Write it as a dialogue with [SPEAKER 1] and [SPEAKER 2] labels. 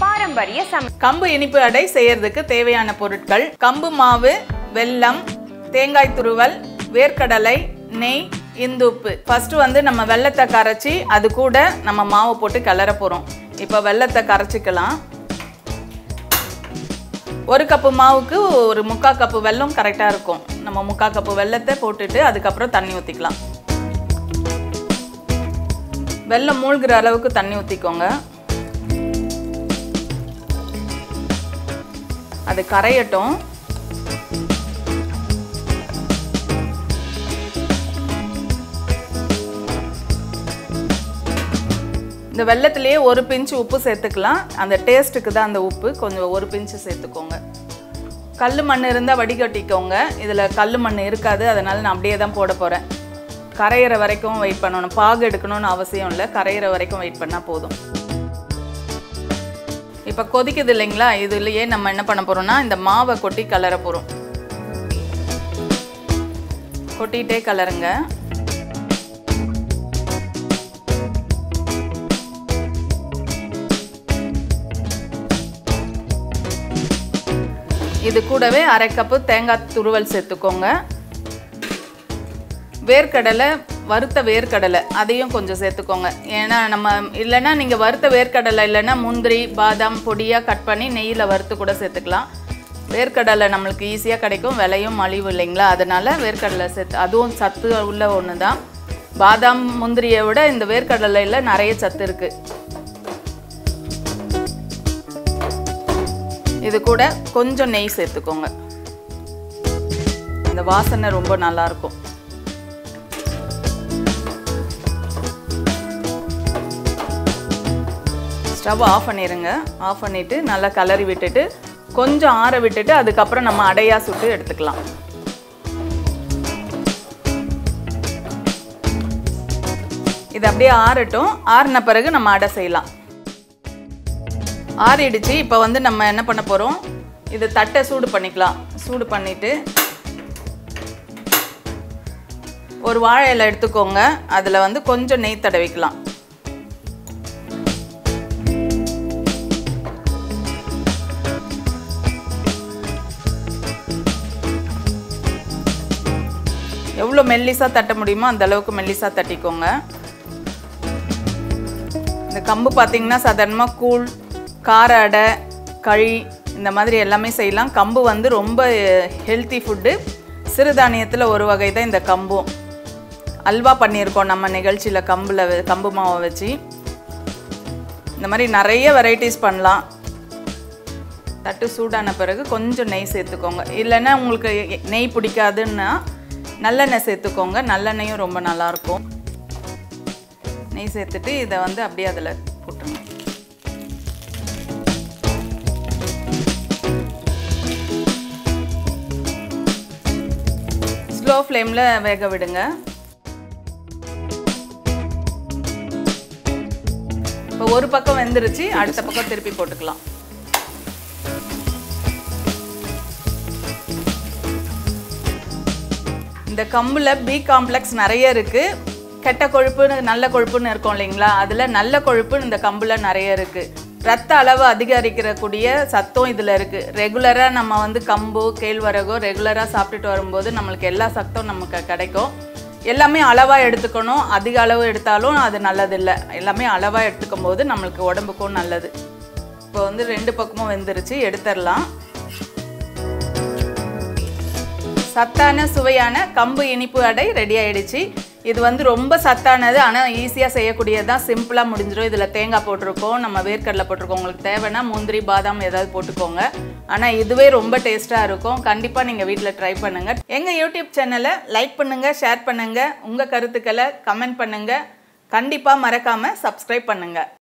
[SPEAKER 1] பாரம்பரிய சமை
[SPEAKER 2] கம்பு இனிப்பு அடை செய்யறதுக்கு தேவையான பொருட்கள் கம்பு மாவு வெல்லம் தேங்காய் துருவல் வேர்க்கடலை நெய் இந்துப்பு ஃபர்ஸ்ட் வந்து நம்ம வெள்ளத்தை கரைச்சி அது கூட நம்ம மாவு போட்டு கிளற போகிறோம் இப்போ வெள்ளத்தை கரைச்சிக்கலாம் ஒரு கப்பு மாவுக்கு ஒரு முக்கால் கப்பு வெல்லம் கரெக்டாக இருக்கும் நம்ம முக்கால் கப்பு வெல்லத்தை போட்டுட்டு அதுக்கப்புறம் தண்ணி ஊற்றிக்கலாம் வெல்லம் மூழ்கிற அளவுக்கு தண்ணி ஊற்றிக்கோங்க அது கரையட்டும் இந்த வெள்ளத்திலேயே ஒரு பிஞ்சு உப்பு சேர்த்துக்கலாம் அந்த டேஸ்ட்டுக்கு தான் அந்த உப்பு கொஞ்சம் ஒரு பிஞ்சு சேர்த்துக்கோங்க கல் மண் இருந்தால் வடிகட்டிக்கோங்க இதில் கல் மண் இருக்காது அதனால் நான் அப்படியே தான் போட போகிறேன் கரையிற வரைக்கும் வெயிட் பண்ணணும் பாகு எடுக்கணும்னு அவசியம் இல்லை கரையிற வரைக்கும் வெயிட் பண்ணால் போதும் இப்போ கொதிக்குது இல்லைங்களா இதுலயே நம்ம என்ன பண்ண போறோம்னா இந்த மாவை கொட்டி கலர போறோம் கொட்டிட்டே கலருங்க இது கூடவே அரை கப்பு தேங்காய் துருவல் சேர்த்துக்கோங்க வேர்க்கடலை வறுத்த வேர்க்கடலை அதையும் கொஞ்சம் சேர்த்துக்கோங்க ஏன்னா நம்ம இல்லைன்னா நீங்கள் வறுத்த வேர்க்கடலை இல்லைன்னா முந்திரி பாதாம் பொடியாக கட் பண்ணி நெய்யில் வறுத்து கூட சேர்த்துக்கலாம் வேர்க்கடலை நம்மளுக்கு ஈஸியாக கிடைக்கும் விலையும் மலிவு இல்லைங்களா அதனால் வேர்க்கடலை சேர்த்து அதுவும் சத்து உள்ள ஒன்று தான் பாதாம் முந்திரியை விட இந்த வேர்க்கடலையில் நிறைய சத்து இருக்குது இது கூட கொஞ்சம் நெய் சேர்த்துக்கோங்க இந்த வாசனை ரொம்ப நல்லாயிருக்கும் ஸ்டவ் ஆஃப் பண்ணிடுங்க ஆஃப் பண்ணிவிட்டு நல்லா கலரி விட்டுட்டு கொஞ்சம் ஆற விட்டுட்டு அதுக்கப்புறம் நம்ம அடையா சுட்டு எடுத்துக்கலாம் இது அப்படியே ஆறட்டும் ஆறின பிறகு நம்ம அடை செய்யலாம் ஆறிடுச்சு இப்போ வந்து நம்ம என்ன பண்ண போகிறோம் இது தட்டை சூடு பண்ணிக்கலாம் சூடு பண்ணிவிட்டு ஒரு வாழை இலை எடுத்துக்கோங்க அதில் வந்து கொஞ்சம் நெய் தடவிக்கலாம் எவ்வளோ மெல்லிசாக தட்ட முடியுமோ அந்த அளவுக்கு மெல்லிசாக தட்டிக்கோங்க இந்த கம்பு பார்த்தீங்கன்னா சாதாரணமாக கூழ் கார அடை களி இந்த மாதிரி எல்லாமே செய்யலாம் கம்பு வந்து ரொம்ப ஹெல்த்தி ஃபுட்டு சிறுதானியத்தில் ஒரு வகை தான் இந்த கம்பும் அல்வா பண்ணியிருக்கோம் நம்ம நிகழ்ச்சியில் கம்பில் கம்பு மாவை வச்சு இந்த மாதிரி நிறைய வெரைட்டிஸ் பண்ணலாம் தட்டு சூடான பிறகு கொஞ்சம் நெய் சேர்த்துக்கோங்க இல்லைன்னா உங்களுக்கு நெய் பிடிக்காதுன்னா நல்லெண்ணெய் சேர்த்துக்கோங்க நல்லெண்ணெயும் ரொம்ப நல்லாயிருக்கும் நெய் சேர்த்துட்டு இதை வந்து அப்படியே அதில் போட்டுருங்க ஸ்லோ ஃப்ளேமில் வேக விடுங்க இப்போ ஒரு பக்கம் வெந்துருச்சு அடுத்த பக்கம் திருப்பி போட்டுக்கலாம் இந்த கம்பில் பி காம்ப்ளெக்ஸ் நிறைய இருக்குது கெட்ட கொழுப்புன்னு நல்ல கொழுப்புன்னு இருக்கும் இல்லைங்களா அதில் நல்ல கொழுப்பு இந்த கம்பில் நிறைய இருக்குது ரத்த அளவு அதிகரிக்கிறக்கூடிய சத்தம் இதில் இருக்குது ரெகுலராக நம்ம வந்து கம்பு கேழ்வரகோ ரெகுலராக சாப்பிட்டுட்டு வரும்போது நம்மளுக்கு எல்லா சத்தும் நமக்கு கிடைக்கும் எல்லாமே அளவாக எடுத்துக்கணும் அதிக அளவு எடுத்தாலும் அது நல்லதில்லை எல்லாமே அளவாக எடுத்துக்கும் போது நம்மளுக்கு உடம்புக்கும் நல்லது இப்போ வந்து ரெண்டு பக்கமும் வெந்துருச்சு எடுத்துடலாம் சத்தான சுவையான கம்பு இனிப்பு அடை ரெடி ஆயிடுச்சு இது வந்து ரொம்ப சத்தானது ஆனால் ஈஸியாக செய்யக்கூடியது தான் சிம்பிளாக முடிஞ்சிடும் இதில் தேங்காய் போட்டிருக்கோம் நம்ம வேர்க்கடலை போட்டிருக்கோம் உங்களுக்கு தேவைன்னா முந்திரி பாதாம் ஏதாவது போட்டுக்கோங்க ஆனால் இதுவே ரொம்ப டேஸ்ட்டாக இருக்கும் கண்டிப்பாக நீங்கள் வீட்டில் ட்ரை பண்ணுங்கள் எங்கள் யூடியூப் சேனலை லைக் பண்ணுங்கள் ஷேர் பண்ணுங்கள் உங்கள் கருத்துக்களை கமெண்ட் பண்ணுங்கள் கண்டிப்பாக மறக்காமல் சப்ஸ்கிரைப் பண்ணுங்கள்